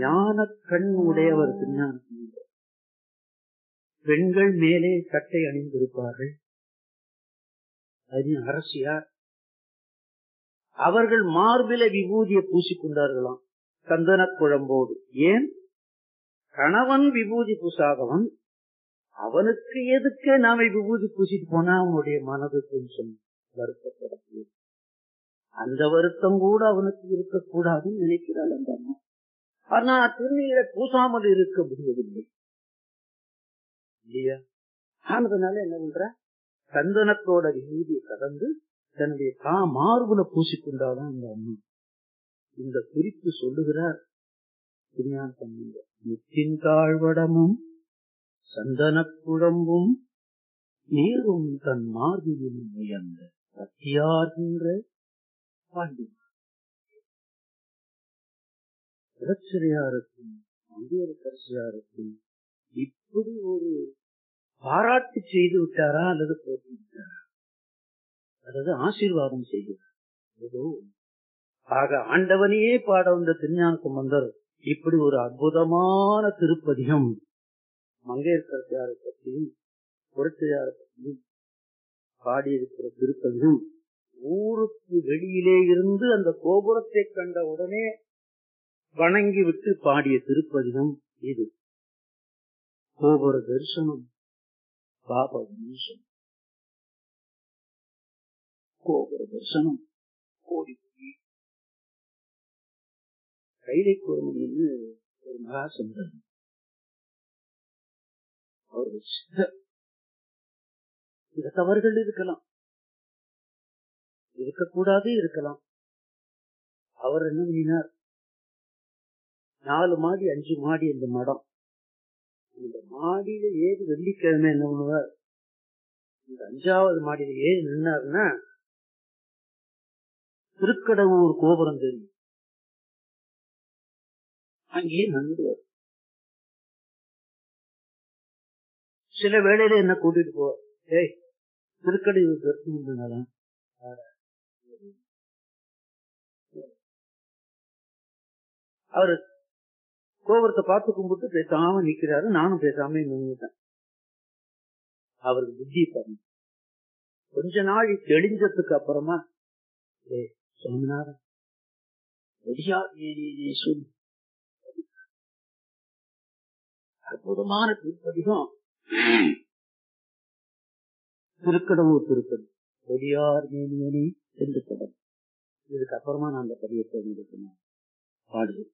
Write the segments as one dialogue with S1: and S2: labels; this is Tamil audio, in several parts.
S1: ஞான கண் உடையவர் திருஞான சம்பந்தர். பெண்கள் மேலே சட்டை அணிந்திருப்பார்கள் அது அரசியார் அவர்கள் மார்பில விபூதியை பூசிக்கொண்டார்களாம் சந்தன குழம்போடு ஏன் கணவன் விபூதி பூசாதவன் அவனுக்கு எதுக்கு நாம விபூதி பூசிட்டு போனா அவனுடைய மனது கொஞ்சம் வருத்தப்படக்கூடும் அந்த வருத்தம் கூட அவனுக்கு இருக்கக்கூடாதுன்னு நினைக்கிறாள் அந்த அம்மா ஆனா திருநீரை பூசாமல் இருக்க முடியவில்லை இல்லையா ஆனதுனால என்ன பண்ற சந்தனத்தோட விபூதியை கடந்து தன்னுடைய தா மார்புல பூசிக்கொண்டாதான் அந்த அம்மா இந்த குறிப்பு சொல்லுகிறார் திருஞான சம்பந்தர் முத்தின் தாழ்வடமும் சந்தனக் குழம்பும் நீரும் தன் மார்பிலும் உயர்ந்த சத்தியார்கின்ற பாண்டி இலச்சிறையாருக்கும் அங்கேயரசியாருக்கும் இப்படி ஒரு பாராட்டு செய்து விட்டாரா அல்லது போட்டு விட்டாரா அதாவது ஆசீர்வாதம் செய்கிறார் ஏதோ ஆக ஆண்டவனையே பாட வந்த திருஞான சம்பந்தர் இப்படி ஒரு அற்புதமான திருப்பதிகம் மங்கையர்கரசியாரை பற்றியும் புரட்சியாரை பற்றியும் பாடியிருக்கிற திருப்பதிகம் ஊருக்கு வெளியிலே இருந்து அந்த கோபுரத்தை கண்ட உடனே வணங்கி விட்டு பாடிய திருப்பதிகம் இது கோபுர தரிசனம் பாப வம்சம் கோபுர தரிசனம் கோடி கைலை கோர்மணின்னு ஒரு மகா சந்தர் அவர் சித்தர் இந்த தவறுகள் இருக்கலாம் இருக்கக்கூடாது இருக்கலாம் அவர் என்ன பண்ணினார் நாலு மாடி அஞ்சு மாடி இந்த மடம் இந்த மாடியில ஏறி வெள்ளிக்கிழமை என்ன பண்ணுவார் இந்த அஞ்சாவது மாடியில ஏறி நின்னாருன்னா திருக்கடவுர் கோபுரம் தெரியும் அங்கேயே நன்றுவார் சில வேளையில என்ன கூட்டிட்டு போ ஏய் திருக்கடையூர் தரிசனம் அவரு கோபுரத்தை பார்த்து கும்பிட்டு பேசாம நிக்கிறாரு நானும் பேசாம நின்றுட்டேன் அவருக்கு புத்தி பாருங்க கொஞ்ச நாள் தெளிஞ்சதுக்கு அப்புறமா ஏ சுவாமிநாதன் ரெடியா சொல்லு அற்புதமான திருப்பதிகம் திருக்கடவுர் திருப்பதி கொடியார் மேனியனி என்று தொடர் இதுக்கு அப்புறமா நான் அந்த பதியத்தை உங்களுக்கு பாடுவேன்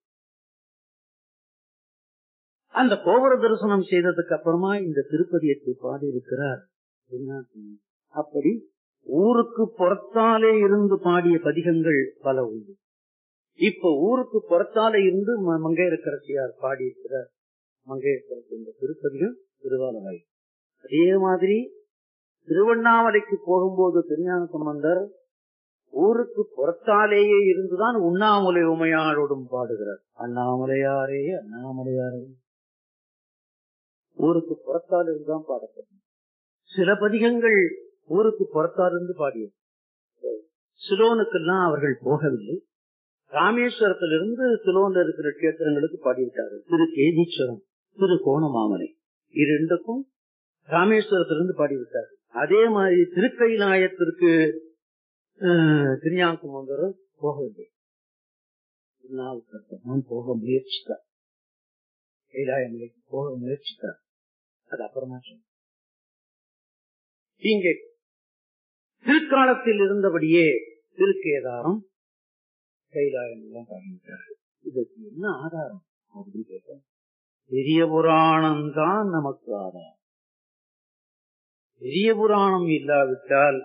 S1: அந்த கோபுர தரிசனம் செய்ததுக்கு அப்புறமா இந்த திருப்பதியத்தை பாடியிருக்கிறார் அப்படி ஊருக்கு புறத்தாலே இருந்து பாடிய பதிகங்கள் பல உண்டு இப்ப ஊருக்கு புறத்தாலே இருந்து மங்கையரக்கரசியார் பாடியிருக்கிறார் மங்கையரசரசி இந்த திருப்பதிகம் திருவாலவாய் அதே மாதிரி திருவண்ணாமலைக்கு போகும்போது திருஞான சம்பந்தர் ஊருக்கு புறத்தாலேயே இருந்துதான் உண்ணாமலை உமையாரோடும் பாடுகிறார் அண்ணாமலையாரே அண்ணாமலையாரே ஊருக்கு புறத்தால் இருந்துதான் பாடப்படும் சில பதிகங்கள் ஊருக்கு புறத்தால் இருந்து பாடியது சிலோனுக்கெல்லாம் அவர்கள் போகவில்லை ராமேஸ்வரத்திலிருந்து சிலோன்ல இருக்கிற கேத்திரங்களுக்கு பாடிவிட்டார்கள் திரு கேதீஸ்வரம் திரு கோணமாமலை இரண்டுக்கும் ராமேஸ்வரத்திலிருந்து பாடிவிட்டார்கள் அதே மாதிரி திருக்கைலாயத்திற்கு திருஞானகுமந்தரும் போகவில்லை நான் போக முயற்சித்தார் கைலாய நிலைக்கு போக முயற்சித்தார் அது அப்புறமா இங்கே பிற்காலத்தில் இருந்தபடியே திருக்கேதாரம் கைலாயம் எல்லாம் பாடிவிட்டார்கள் இதற்கு என்ன ஆதாரம் அப்படின்னு கேட்டேன் பெரிய புராணம் தான் நமக்கு ஆதாரம் பெரிய புராணம் இல்லாவிட்டால்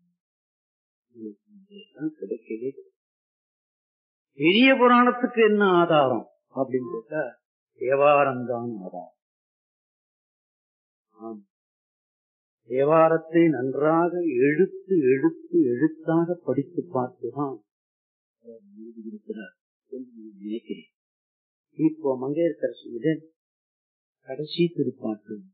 S1: கிடைக்கவே பெரிய புராணத்துக்கு என்ன ஆதாரம் அப்படின்னு கேட்டா தேவாரம் தான் ஆதாரம் தேவாரத்தை நன்றாக எழுத்து எழுத்து எழுத்தாக படித்து பார்த்துதான் இருக்கிறார் நினைக்கிறேன் இப்போ மங்கையர்கரசியுடன் கடைசி திருப்பாட்டு